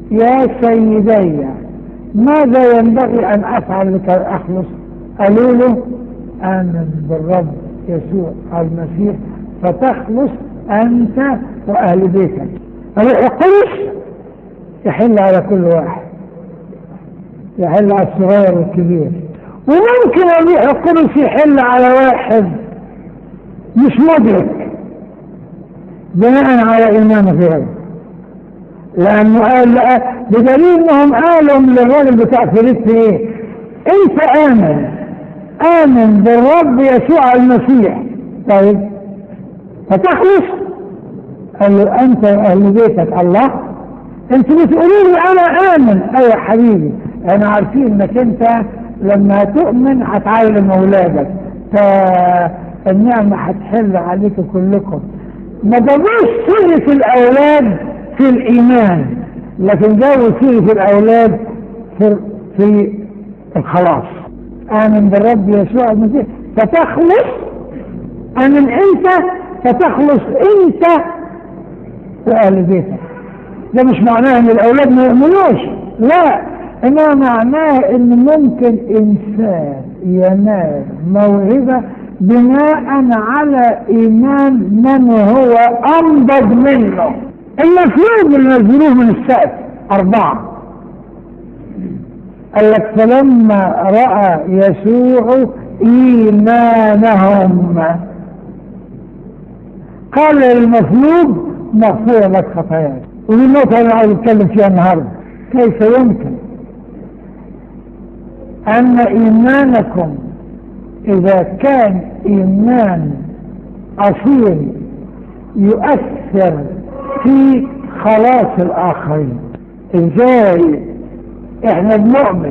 يا سيدي ماذا ينبغي أن أفعل لكي أخلص قالوا له آمن بالرب يسوع المسيح فتخلص أنت وأهل بيتك الروح القدس يحل على كل واحد يحل على الصغير والكبير وممكن الروح القدس يحل على واحد مش مدرك بناء على إيمانه في هذا لأنه قال لا بدليل أنهم قالوا للراجل بتاع فيليب إيه أنت آمن آمن بالرب يسوع المسيح طيب فتخلص قال له أنت أهل بيتك الله أنت بتقولوا لي أنا آمن أيوة حبيبي أنا عارفين إنك أنت لما تؤمن هتعلم أولادك فالنعمة هتحل عليكم كلكم ما جابوش سيرة الأولاد في الإيمان لكن جابوا سيرة الأولاد في, في الخلاص آمن بالرب يسوع المسيح فتخلص آمن أنت فتخلص أنت وأهل بيتك ده مش معناه ان الاولاد ما يؤمنوش لا انما معناه ان ممكن انسان ينال موهبه بناء على ايمان من هو انضج منه المفروض اللي نزلوه من السقف اربعه قال لك فلما راى يسوع ايمانهم قال المطلوب مغفوره لك خطاياك ودي النقطة اللي عايز اتكلم فيها النهاردة كيف يمكن أن إيمانكم إذا كان إيمان أصيل يؤثر في خلاص الآخرين إزاي إحنا بنؤمن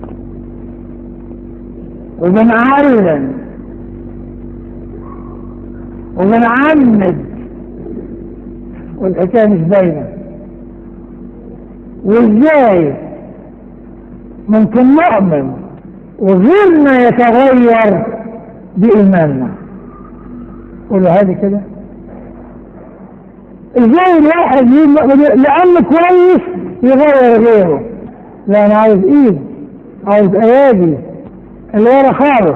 وبنعلن وبنعمد والحكاية مش باينة وازاي ممكن نؤمن وغيرنا يتغير بإيماننا قولوا هذه كده ازاي الواحد لأنه كويس يغير غيره لا انا عايز ايد عايز ايادي اللي ورا خالص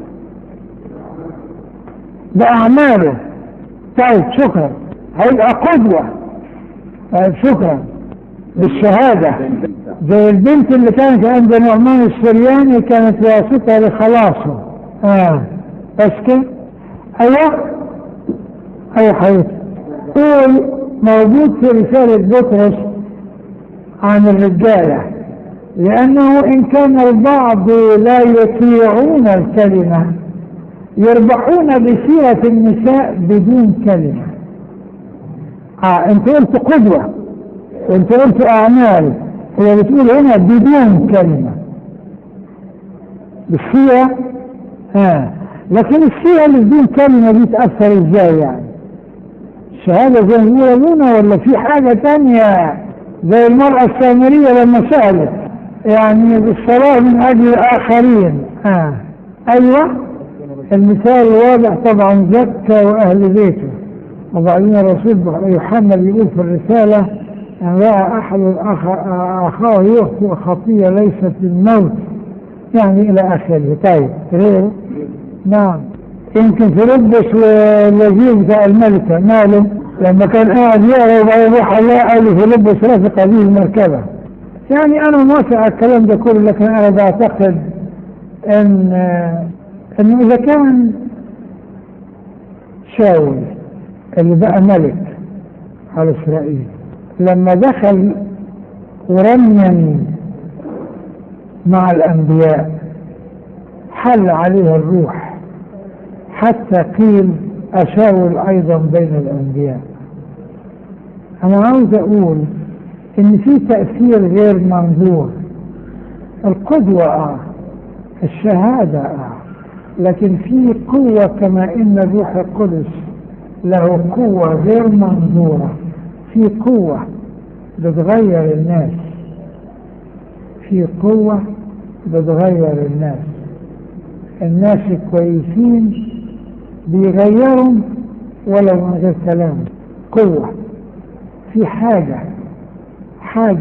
بأعماله طيب شكرا هيبقى قدوة طيب شكرا بالشهادة زي البنت اللي كانت عند نعمان السرياني كانت واسطة لخلاصه اه بس كده ايوه ايوه حبيبتي قول موجود في رسالة بطرس عن الرجالة لأنه إن كان البعض لا يطيعون الكلمة يربحون بسيرة النساء بدون كلمة آه انت قلت قدوة وانت قلت اعمال هي بتقول هنا بدون كلمة بالسيرة آه. لكن السيرة اللي بدون كلمة دي تأثر ازاي يعني الشهادة زي ما بيقول ابونا ولا في حاجة تانية زي المرأة السامرية لما سألت يعني بالصلاة من أجل الآخرين آه. أيوة المثال الواضح طبعا زكى وأهل بيته وبعدين الرسول يوحنا بيقول في الرسالة أن رأى أحد أخاه يخطئ خطية ليست للموت يعني إلى آخره طيب غيره نعم يمكن فيلبس والوزير بتاع الملكة ماله لما كان قاعد يقرا وبعدين راح الله قال له فيلبس رافق هذه المركبة يعني أنا موافق على الكلام ده كله لكن أنا بعتقد أن أنه إذا كان شاول اللي بقى ملك على إسرائيل لما دخل ورنم مع الأنبياء حل عليه الروح حتى قيل أشاول أيضا بين الأنبياء أنا عاوز أقول إن في تأثير غير منظور القدوة آه الشهادة آه لكن في قوة كما إن الروح القدس له قوة غير منظورة في قوة بتغير الناس في قوة بتغير الناس الناس الكويسين بيغيروا ولو من غير كلام قوة في حاجة حاجة